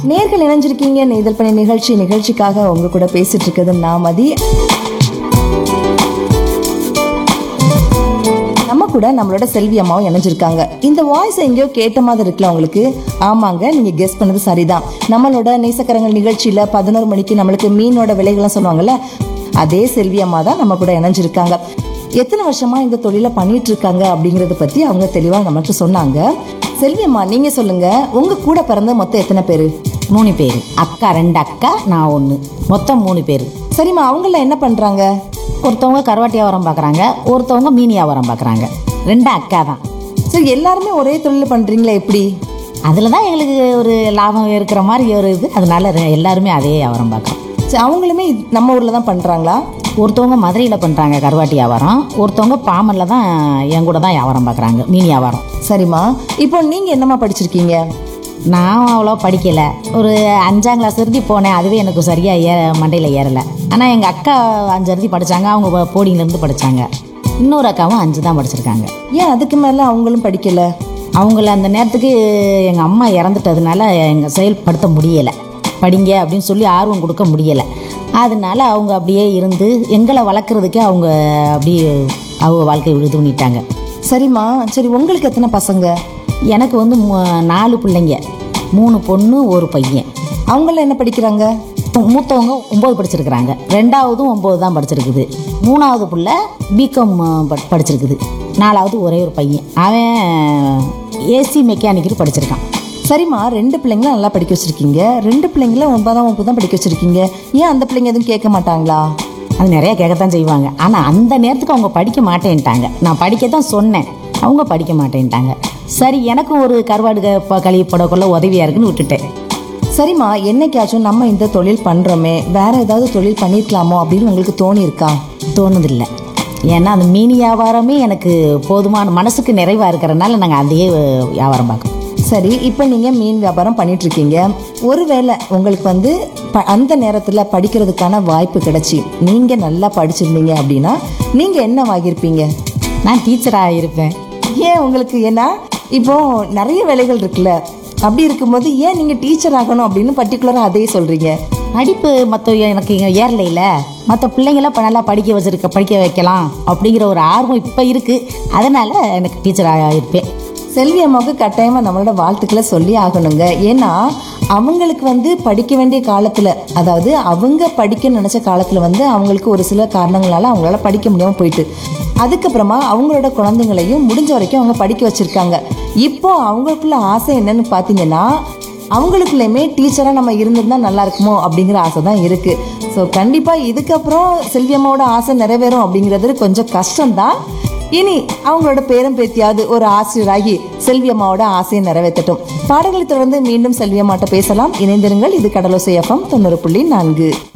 நேர்கள் இணைஞ்சிருக்கீங்க நெய்தல் பணி நிகழ்ச்சி நிகழ்ச்சிக்காக உங்க கூட பேசிட்டு இருக்கிறது நான் மதி நம்ம கூட நம்மளோட செல்வி அம்மாவும் இணைஞ்சிருக்காங்க இந்த வாய்ஸ் எங்கேயோ கேட்ட மாதிரி இருக்குல்ல உங்களுக்கு ஆமாங்க நீங்க கெஸ் பண்ணது சரிதான் நம்மளோட நேசக்கரங்கள் நிகழ்ச்சியில பதினோரு மணிக்கு நம்மளுக்கு மீனோட விலைகள்லாம் சொல்லுவாங்கல்ல அதே செல்வி அம்மா தான் நம்ம கூட இணைஞ்சிருக்காங்க எத்தனை வருஷமா இந்த தொழிலை பண்ணிட்டு இருக்காங்க அப்படிங்கறத பத்தி அவங்க தெளிவா நமக்கு சொன்னாங்க செல்வி அம்மா நீங்க சொல்லுங்க உங்க கூட பிறந்த மொத்தம் எத்தனை பேரு மூணு பேர் அக்கா ரெண்டு அக்கா நான் ஒன்று மொத்தம் மூணு பேர் சரிம்மா அவங்கள என்ன பண்றாங்க ஒருத்தவங்க கருவாட்டி வியாபாரம் பார்க்குறாங்க ஒருத்தவங்க மீன் வியாபாரம் பார்க்குறாங்க ரெண்டு அக்கா தான் சரி எல்லாருமே ஒரே தொழில் பண்றீங்களா எப்படி அதில் தான் எங்களுக்கு ஒரு லாபம் இருக்கிற மாதிரி ஒரு இது அதனால ரெ- எல்லாருமே அதே வியாபாரம் பார்க்குறோம் சரி, அவங்களுமே இது- நம்ம ஊர்ல தான் பண்றாங்களா ஒருத்தவங்க மதுரையில் பண்ணுறாங்க கருவாட்டி வியாபாரம் ஒருத்தவங்க பாமனில் தான் என் கூட தான் வியாபாரம் பார்க்குறாங்க மீன் வியாபாரம் சரிம்மா இப்போ நீங்க என்னம்மா படிச்சிருக்கீங்க நான் அவ்வளோ படிக்கலை ஒரு அஞ்சாம் கிளாஸ் இறுதி போனேன் அதுவே எனக்கு சரியாக ஏ மண்டையில் ஏறலை ஆனால் எங்கள் அக்கா அஞ்சு இறுதி படித்தாங்க அவங்க போடியிலேருந்து படித்தாங்க இன்னொரு அக்காவும் அஞ்சு தான் படிச்சிருக்காங்க ஏன் அதுக்கு மேல அவங்களும் படிக்கல அவங்கள அந்த நேரத்துக்கு எங்கள் அம்மா இறந்துட்டதுனால எங்கள் செயல்படுத்த முடியலை படிங்க அப்படின்னு சொல்லி ஆர்வம் கொடுக்க முடியலை அதனால அவங்க அப்படியே இருந்து எங்களை வளர்க்குறதுக்கே அவங்க அப்படியே அவங்க வாழ்க்கை இது பண்ணிட்டாங்க சரிம்மா சரி உங்களுக்கு எத்தனை பசங்க எனக்கு வந்து மூ- நாலு பிள்ளைங்க மூணு பொண்ணு ஒரு பையன் அவங்கள என்ன படிக்கிறாங்க மூத்தவங்க ஒம்பது படிச்சிருக்கிறாங்க ரெண்டாவதும் ஒம்பது தான் படிச்சிருக்குது மூணாவது புள்ள பிகாம் படிச்சிருக்குது நாலாவது ஒரே ஒரு பையன் அவன் ஏசி மெக்கானிக்கல் படிச்சிருக்கான் சரிம்மா ரெண்டு பிள்ளைங்களும் நல்லா படிக்க வச்சிருக்கீங்க ரெண்டு பிள்ளைங்கள ஒன்பதாம் வகுப்பு தான் படிக்க வச்சிருக்கீங்க ஏன் அந்த பிள்ளைங்க எதுவும் கேட்க மாட்டாங்களா அது நிறைய கேட்கத்தான் செய்வாங்க ஆனால் அந்த நேரத்துக்கு அவங்க படிக்க மாட்டேன்ட்டாங்க நான் படிக்க தான் சொன்னேன் அவங்க படிக்க மாட்டேன்ட்டாங்க சரி எனக்கும் ஒரு கருவாடு க- ப- கழுவி போடக்குள்ள உதவியாக இருக்குன்னு விட்டுட்டேன் சரிம்மா என்னைக்காச்சும் நம்ம இந்த தொழில் பண்றோமே வேற ஏதாவது தொழில் பண்ணிருக்கலாமோ அப்படின்னு உங்களுக்கு தோணி இருக்கா தோணுதில்லை ஏன்னா அந்த மீன் வியாபாரமே எனக்கு போதுமான மனசுக்கு நிறைவாக இருக்கிறனால நாங்கள் அதையே அஹ், வியாபாரம் பார்க்கோம் சரி இப்போ நீங்க மீன் வியாபாரம் பண்ணிட்டு இருக்கீங்க ஒருவேளை உங்களுக்கு வந்து ப- அந்த நேரத்துல படிக்கிறதுக்கான வாய்ப்பு கிடைச்சி நீங்க நல்லா படிச்சிருந்தீங்க அப்படின்னா நீங்க என்ன வாங்கியிருப்பீங்க நான் டீச்சராக இருப்பேன் ஏன் உங்களுக்கு ஏன்னா இப்போ நிறைய வேலைகள் இருக்குல்ல அப்படி இருக்கும்போது ஏன் நீங்க டீச்சர் ஆகணும் அப்படின்னு பர்டிகுலரா அதையே சொல்றீங்க படிப்பு மற்ற எனக்கு இங்கே ஏறலைல மற்ற பிள்ளைங்கள இப்போ நல்லா படிக்க வச்சிருக்க படிக்க வைக்கலாம் அப்படிங்கிற ஒரு ஆர்வம் இப்போ இருக்குது அதனால் எனக்கு டீச்சராக இருப்பேன் செல்வி அம்மாவுக்கு கட்டாயமா நம்மளோட வாழ்த்துக்களை சொல்லி ஆகணுங்க ஏன்னா அவங்களுக்கு வந்து படிக்க வேண்டிய காலத்துல அதாவது அவங்க படிக்க நினைச்ச காலத்துல வந்து அவங்களுக்கு ஒரு சில காரணங்களால அவங்களால படிக்க முடியாம போயிட்டு அதுக்கப்புறமா அவங்களோட குழந்தைங்களையும் முடிஞ்ச வரைக்கும் அவங்க படிக்க வச்சிருக்காங்க இப்போ அவங்களுக்குள்ள ஆசை என்னன்னு பார்த்தீங்கன்னா அவங்களுக்குள்ளயுமே டீச்சராக நம்ம இருந்திருந்தா நல்லா இருக்குமோ அப்படிங்கிற ஆசை தான் இருக்கு ஸோ கண்டிப்பாக இதுக்கப்புறம் செல்வி அம்மாவோட ஆசை நிறைவேறும் அப்படிங்கிறது கொஞ்சம் கஷ்டம்தான் இனி அவங்களோட பேரும் பேத்தியாவது ஒரு ஆசிரியராகி செல்வி அம்மாவோட ஆசையை நிறைவேற்றட்டும் பாடங்களை தொடர்ந்து மீண்டும் செல்வி அம்மாட்ட பேசலாம் இணைந்திருங்கள் இது கடலோசை எஃப்எம் தொண்ணூறு புள்ளி நான்கு